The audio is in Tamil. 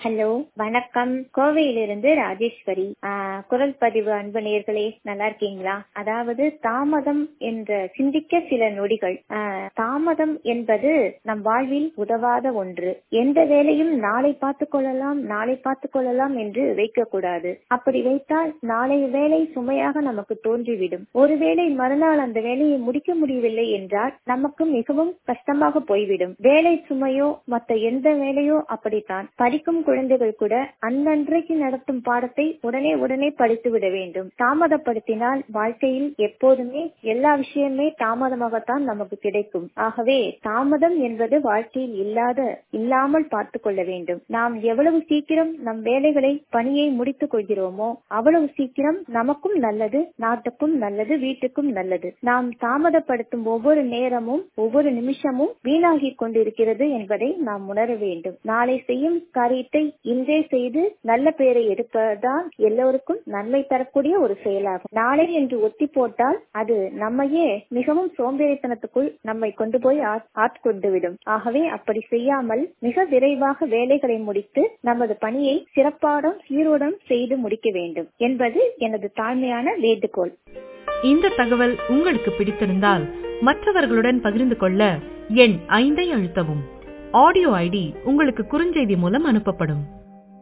ஹலோ வணக்கம் கோவையிலிருந்து ராஜேஸ்வரி ஆஹ் குரல் பதிவு அன்பு நேர்களே நல்லா இருக்கீங்களா அதாவது தாமதம் என்ற சிந்திக்க சில நொடிகள் ஆஹ் தாமதம் என்பது நம் வாழ்வில் உதவாத ஒன்று எந்த வேலையும் நாளை பார்த்துக் கொள்ளலாம் நாளை பார்த்துக் கொள்ளலாம் என்று வைக்கக்கூடாது அப்படி வைத்தால் நாளைய வேலை சுமையாக நமக்கு தோன்றிவிடும் ஒருவேளை மறுநாள் அந்த வேலையை முடிக்க முடியவில்லை என்றால் நமக்கு மிகவும் கஷ்டமாக போய்விடும் வேலை சுமையோ மற்ற எந்த வேலையோ அப்படித்தான் படிக்கும் குழந்தைகள் கூட அன்னன்றைக்கு நடத்தும் பாடத்தை உடனே உடனே படித்து விட வேண்டும் தாமதப்படுத்தினால் வாழ்க்கையில் எப்போதுமே எல்லா விஷயமே தாமதமாகத்தான் நமக்கு கிடைக்கும் ஆகவே தாமதம் என்பது வாழ்க்கையில் இல்லாத இல்லாமல் பார்த்து கொள்ள வேண்டும் நாம் எவ்வளவு சீக்கிரம் நம் வேலைகளை பணியை முடித்துக் கொள்கிறோமோ அவ்வளவு சீக்கிரம் நமக்கும் நல்லது நாட்டுக்கும் நல்லது வீட்டுக்கும் நல்லது நாம் தாமதப்படுத்தும் ஒவ்வொரு நேரமும் ஒவ்வொரு நிமிஷமும் வீணாகி கொண்டிருக்கிறது என்பதை நாம் உணர வேண்டும் நாளை செய்யும் காரியத்தை இன்றே செய்து நல்ல பெயரை எடுப்பதுதான் எல்லோருக்கும் நன்மை தரக்கூடிய ஒரு செயலாகும் நாளை என்று ஒத்தி போட்டால் அது நம்மையே மிகவும் சோம்பேறித்தனத்துக்குள் நம்மை கொண்டு போய் ஆட்கொண்டு விடும் ஆகவே அப்படி செய்யாமல் மிக விரைவாக வேலைகளை முடித்து நமது பணியை சிறப்பாடம் சீரோடம் செய்து முடிக்க வேண்டும் என்பது எனது தாழ்மையான வேண்டுகோள் இந்த தகவல் உங்களுக்கு பிடித்திருந்தால் மற்றவர்களுடன் பகிர்ந்து கொள்ள எண் ஐந்தை அழுத்தவும் ஆடியோ ஐடி உங்களுக்கு குறுஞ்செய்தி மூலம் அனுப்பப்படும்